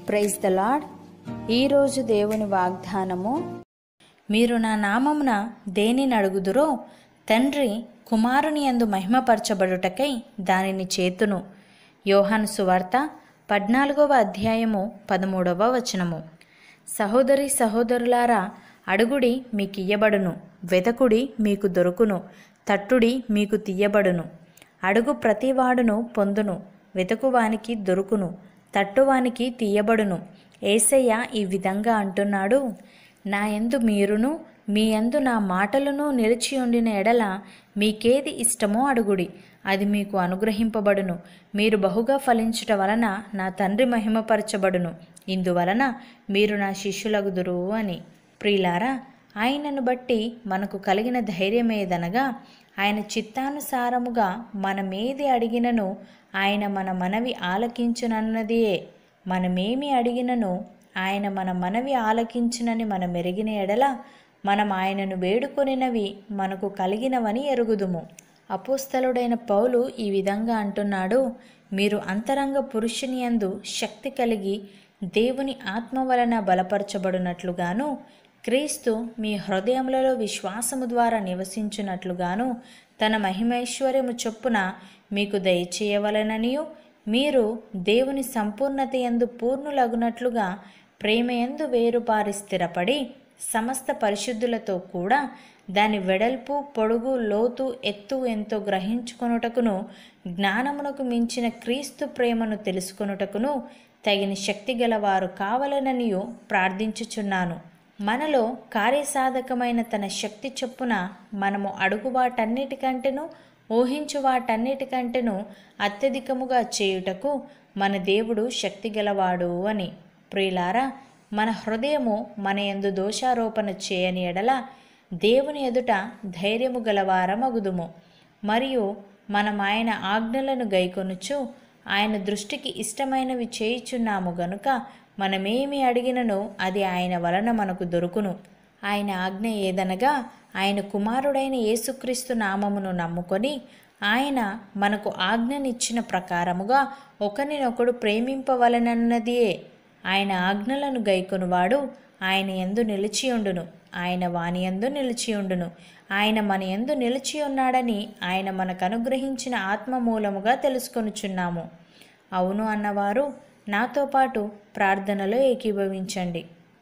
praise the lord ఈరోజు దేవుని వాగ్దానము మీరు నా నామమున దేనిని అడుగుదురో తండ్రి కుమారుని యందు మహిమపరచబడుటకై దానిని చేతును యోహాను సువార్త పద్నాలుగవ అధ్యాయము పదమూడవ వచనము సహోదరి సహోదరులారా అడుగుడి మీకు ఇయ్యబడును వెతకుడి మీకు దొరుకును తట్టుడి మీకు తీయబడును అడుగు ప్రతివాడును పొందును వెతుకువానికి దొరుకును తట్టువానికి తీయబడును ఏసయ్య ఈ విధంగా అంటున్నాడు నా యందు మీరును మీ యందు నా మాటలను నిలిచి ఉండిన ఎడల మీకేది ఇష్టమో అడుగుడి అది మీకు అనుగ్రహింపబడును మీరు బహుగా ఫలించుట వలన నా తండ్రి మహిమపరచబడును ఇందువలన మీరు నా శిష్యులగుదురు అని ప్రియులారా ఆయనను బట్టి మనకు కలిగిన ధైర్యమేదనగా ఆయన చిత్తానుసారముగా మనమేది అడిగినను ఆయన మన మనవి ఆలకించునన్నదియే మనమేమి అడిగినను ఆయన మన మనవి ఆలకించునని మనం ఎరిగిన ఎడల మనం ఆయనను వేడుకొనినవి మనకు కలిగినవని ఎరుగుదుము అపోస్తలుడైన పౌలు ఈ విధంగా అంటున్నాడు మీరు అంతరంగ పురుషుని యందు శక్తి కలిగి దేవుని ఆత్మ వలన బలపరచబడినట్లుగాను క్రీస్తు మీ హృదయములలో విశ్వాసము ద్వారా నివసించున్నట్లుగాను తన మహిమైశ్వర్యము చొప్పున మీకు దయచేయవలననియు మీరు దేవుని సంపూర్ణత యందు పూర్ణులగునట్లుగా ప్రేమయందు వేరుపారి స్థిరపడి సమస్త పరిశుద్ధులతో కూడా దాని వెడల్పు పొడుగు లోతు ఎత్తు ఎంతో గ్రహించుకొనుటకును జ్ఞానమునకు మించిన క్రీస్తు ప్రేమను తెలుసుకొనుటకును తగిన శక్తి గలవారు కావలననియు ప్రార్థించుచున్నాను మనలో కార్యసాధకమైన తన శక్తి చొప్పున మనము అడుగు వాటన్నిటికంటేను ఊహించు వాటన్నిటికంటేను అత్యధికముగా చేయుటకు మన దేవుడు శక్తి గలవాడు అని ప్రియులారా మన హృదయము మన యందు దోషారోపణ చేయని ఎడల దేవుని ఎదుట ధైర్యము గలవారమగుదుము మరియు మనం ఆయన ఆజ్ఞలను గైకొనుచు ఆయన దృష్టికి ఇష్టమైనవి చేయుచున్నాము గనుక మనమేమి అడిగినను అది ఆయన వలన మనకు దొరుకును ఆయన ఆజ్ఞ ఏదనగా ఆయన కుమారుడైన యేసుక్రీస్తు నామమును నమ్ముకొని ఆయన మనకు ఆజ్ఞనిచ్చిన ప్రకారముగా ఒకరినొకడు ప్రేమింపవలనన్నదియే ఆయన ఆజ్ఞలను గైకొనువాడు ఆయన ఎందు నిలిచియుండును ఆయన వాని ఎందు నిలిచియుండును ఆయన మన ఎందు నిలిచి ఉన్నాడని ఆయన మనకు అనుగ్రహించిన ఆత్మ మూలముగా తెలుసుకొనుచున్నాము అవును అన్నవారు నాతో పాటు ప్రార్థనలో ఏకీభవించండి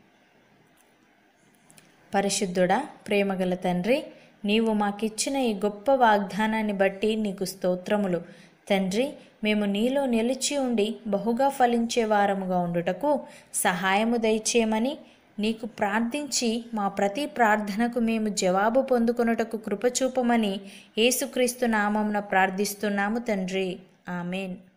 పరిశుద్ధుడా ప్రేమగల తండ్రి నీవు మాకిచ్చిన ఈ గొప్ప వాగ్దానాన్ని బట్టి నీకు స్తోత్రములు తండ్రి మేము నీలో నిలిచి ఉండి బహుగా ఫలించే వారముగా ఉండుటకు సహాయము దయచేయమని నీకు ప్రార్థించి మా ప్రతి ప్రార్థనకు మేము జవాబు పొందుకొనుటకు కృపచూపమని యేసుక్రీస్తు నామమున ప్రార్థిస్తున్నాము తండ్రి ఆమెన్